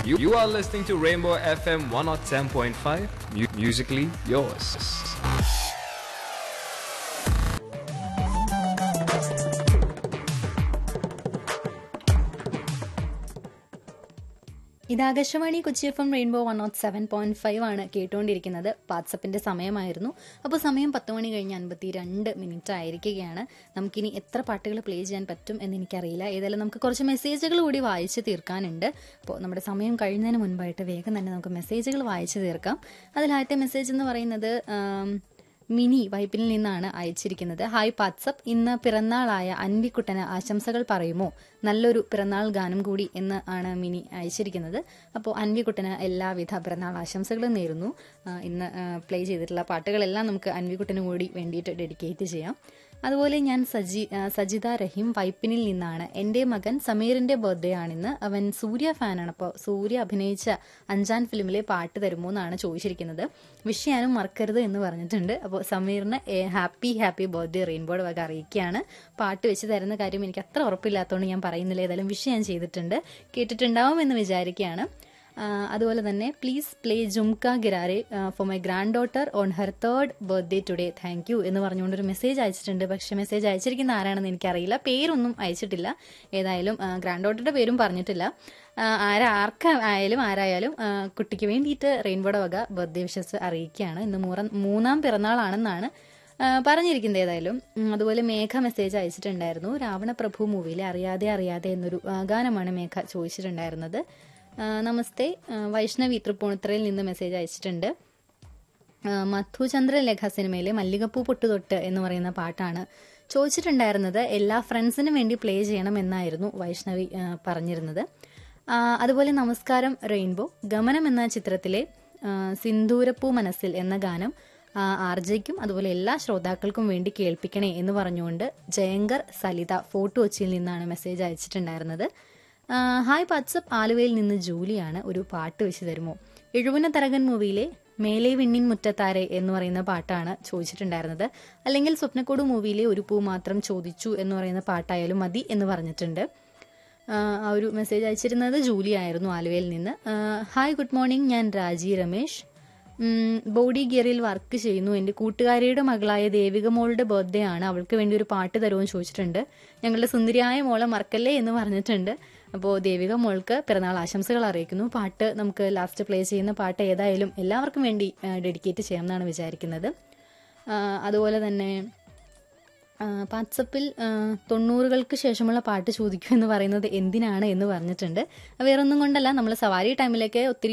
You, you are listening to Rainbow FM 107.5, mu- musically yours. ഇത് Akashvani Kochi F M rainbow one not seven point five ആണ് കേട്ടുകൊണ്ടിരിക്കുന്നത് വാട്സപ്പിന്റെ സമയമായിരുന്നു അപ്പോൾ സമയം പത്ത് മണി കഴിഞ്ഞ് അൻപത്തി രണ്ട് മിനിറ്റ് ആയിരിക്കുകയാണ് നമുക്കിനി എത്ര പാട്ടുകൾ പ്ലേ ചെയ്യാൻ പറ്റും എന്ന് എനിക്കറിയില്ല ഏതായാലും നമുക്ക് കുറച്ച് മെസ്സേജുകൾ കൂടി വായിച്ച് തീർക്കാനുണ്ട് അപ്പോൾ നമ്മുടെ സമയം കഴിയുന്നതിന് മുൻപായിട്ട് വേഗം തന്നെ നമുക്ക് മെസ്സേജുകൾ വായിച്ച് തീർക്കാം അതിലാദ്യത്തെ മെസ്സേജ് എന്ന് പറയുന്നത് ആം, മിനി വൈപ്പിൽ നിന്നാണ് അയച്ചിരിക്കുന്നത് ഹായ് വാട്സപ്പ് ഇന്ന് പിറന്നാളായ അൻവിക്കുട്ടന് ആശംസകൾ പറയുമോ നല്ലൊരു പിറന്നാൾ ഗാനം കൂടി എന്ന് ആണ് മിനി അയച്ചിരിക്കുന്നത് അപ്പോൾ അൻവിക്കുട്ടന് എല്ലാവിധ പിറന്നാൾ ആശംസകളും നേരുന്നു ആ, ഇന്ന് പ്ലേ ചെയ്തിട്ടുള്ള പാട്ടുകളെല്ലാം നമുക്ക് അൻവിക്കുട്ടന് കൂടി വേണ്ടിയിട്ട് ഡെഡിക്കേറ്റ് ചെയ്യാം അതുപോലെ ഞാൻ സജി ആ, സജിത റഹീം വൈപ്പിനിൽ നിന്നാണ് എൻ്റെ മകൻ സമീറിന്റെ ബർത്ത്ഡേ ആണിന്ന് അവൻ സൂര്യ ഫാനാണ് അപ്പോൾ സൂര്യ അഭിനയിച്ച അഞ്ചാൻ ഫിലിമിലെ പാട്ട് തരുമോ എന്നാണ് ചോദിച്ചിരിക്കുന്നത് വിഷ് ചെയ്യാനും മറക്കരുത് എന്ന് പറഞ്ഞിട്ടുണ്ട് അപ്പോൾ സമീറിന് ഹാപ്പി ഹാപ്പി ബർത്ത്ഡേ റെയിൻബോയുടെ വക അറിയിക്കുകയാണ് പാട്ട് വെച്ച് തരുന്ന കാര്യം എനിക്ക് അത്ര ഉറപ്പില്ലാത്തതുകൊണ്ട് ഞാൻ പറയുന്നില്ല ഏതായാലും വിഷ് ഞാൻ ചെയ്തിട്ടുണ്ട് കേട്ടിട്ടുണ്ടാവും എന്ന് വിചാരിക്കുകയാണ് ആ, അതുപോലെ തന്നെ please play Jhumka Gira Re for my granddaughter on her third birthday today thank you എന്ന് പറഞ്ഞുകൊണ്ട് ഒരു മെസ്സേജ് അയച്ചിട്ടുണ്ട് പക്ഷേ മെസ്സേജ് അയച്ചിരിക്കുന്ന ആരാണെന്ന് എനിക്കറിയില്ല പേരൊന്നും അയച്ചിട്ടില്ല ഏതായാലും ഗ്രാൻഡ് ഡോട്ടറുടെ പേരും പറഞ്ഞിട്ടില്ല ആ, ആരാ ആർക്ക് ആയാലും ആരായാലും ആ, കുട്ടിക്ക് വേണ്ടിയിട്ട് റെയിൻബോയുടെ വക ബർത്ത്ഡേ വിഷസ് അറിയിക്കുകയാണ് ഇന്ന് മൂറ മൂന്നാം പിറന്നാളാണെന്നാണ് ആ, പറഞ്ഞിരിക്കുന്നത് ഏതായാലും ഉം, അതുപോലെ മേഘ മെസ്സേജ് അയച്ചിട്ടുണ്ടായിരുന്നു രാവണപ്രഭു മൂവിയിലെ അറിയാതെ അറിയാതെ എന്നൊരു ആ, ഗാനമാണ് മേഘ ചോദിച്ചിട്ടുണ്ടായിരുന്നത് ആ, നമസ്തേ ആ, വൈഷ്ണവി തൃപ്പൂണിത്തറയിൽ നിന്ന് മെസ്സേജ് അയച്ചിട്ടുണ്ട് ആ, മധുചന്ദ്ര ലേഖ സിനിമയിലെ മല്ലികപ്പൂ പൊട്ടുതൊട്ട് എന്ന് പറയുന്ന പാട്ടാണ് ചോദിച്ചിട്ടുണ്ടായിരുന്നത് എല്ലാ ഫ്രണ്ട്സിനും വേണ്ടി പ്ലേ ചെയ്യണം എന്നായിരുന്നു വൈഷ്ണവി ആ, പറഞ്ഞിരുന്നത് ആ, അതുപോലെ നമസ്കാരം റെയിൻബോ ഗമനം എന്ന ചിത്രത്തിലെ ആ, സിന്ദൂരപ്പൂ മനസ്സിൽ എന്ന ഗാനം ആർ ജെക്കും അതുപോലെ എല്ലാ ശ്രോതാക്കൾക്കും വേണ്ടി കേൾപ്പിക്കണേ എന്ന് പറഞ്ഞുകൊണ്ട് ജയങ്കർ സലിത ഫോർട്ട് കൊച്ചിയിൽ നിന്നാണ് മെസ്സേജ് അയച്ചിട്ടുണ്ടായിരുന്നത് ആ, ഹായ് വാട്സപ്പ് ആലുവയിൽ നിന്ന് ജൂലിയാണ് ഒരു പാട്ട് വെച്ച് തരുമോ എഴുപുന തരകൻ മൂവിയിലെ മേലെ വിണ്ണിൻ മുറ്റത്താരെ എന്ന് പറയുന്ന പാട്ടാണ് ചോദിച്ചിട്ടുണ്ടായിരുന്നത് അല്ലെങ്കിൽ സ്വപ്നക്കോട് മൂവിയിലെ ഒരു പൂ മാത്രം ചോദിച്ചു എന്ന് പറയുന്ന പാട്ടായാലും മതി എന്ന് പറഞ്ഞിട്ടുണ്ട് ആ ആ ഒരു മെസ്സേജ് അയച്ചിരുന്നത് ജൂലി ആയിരുന്നു ആലുവയിൽ നിന്ന് ആ, ഹായ് ഗുഡ് മോർണിംഗ് ഞാൻ രാജി രമേശ് ഉം, ബോഡി ഗിയറിൽ വർക്ക് ചെയ്യുന്നു എൻ്റെ കൂട്ടുകാരിയുടെ മകളായ ദേവിക മോളുടെ ബർത്ത്ഡേ ആണ് അവൾക്ക് വേണ്ടി ഒരു പാട്ട് തരുമെന്ന് ചോദിച്ചിട്ടുണ്ട് ഞങ്ങളുടെ സുന്ദരിയായ മോളെ മറക്കല്ലേ എന്ന് പറഞ്ഞിട്ടുണ്ട് അപ്പോൾ ദേവിക മോൾക്ക് പിറന്നാൾ ആശംസകൾ അറിയിക്കുന്നു പാട്ട് നമുക്ക് ലാസ്റ്റ് പ്ലേ ചെയ്യുന്ന പാട്ട് ഏതായാലും എല്ലാവർക്കും വേണ്ടി ഡെഡിക്കേറ്റ് ചെയ്യാമെന്നാണ് വിചാരിക്കുന്നത് ആ, അതുപോലെ തന്നെ ആ, വാട്സപ്പിൽ ആ, തൊണ്ണൂറുകൾക്ക് ശേഷമുള്ള പാട്ട് ചോദിക്കൂ എന്ന് പറയുന്നത് എന്തിനാണ് എന്ന് പറഞ്ഞിട്ടുണ്ട് വേറൊന്നും കൊണ്ടല്ല നമ്മൾ സവാരി ടൈമിലേക്ക് ഒത്തിരി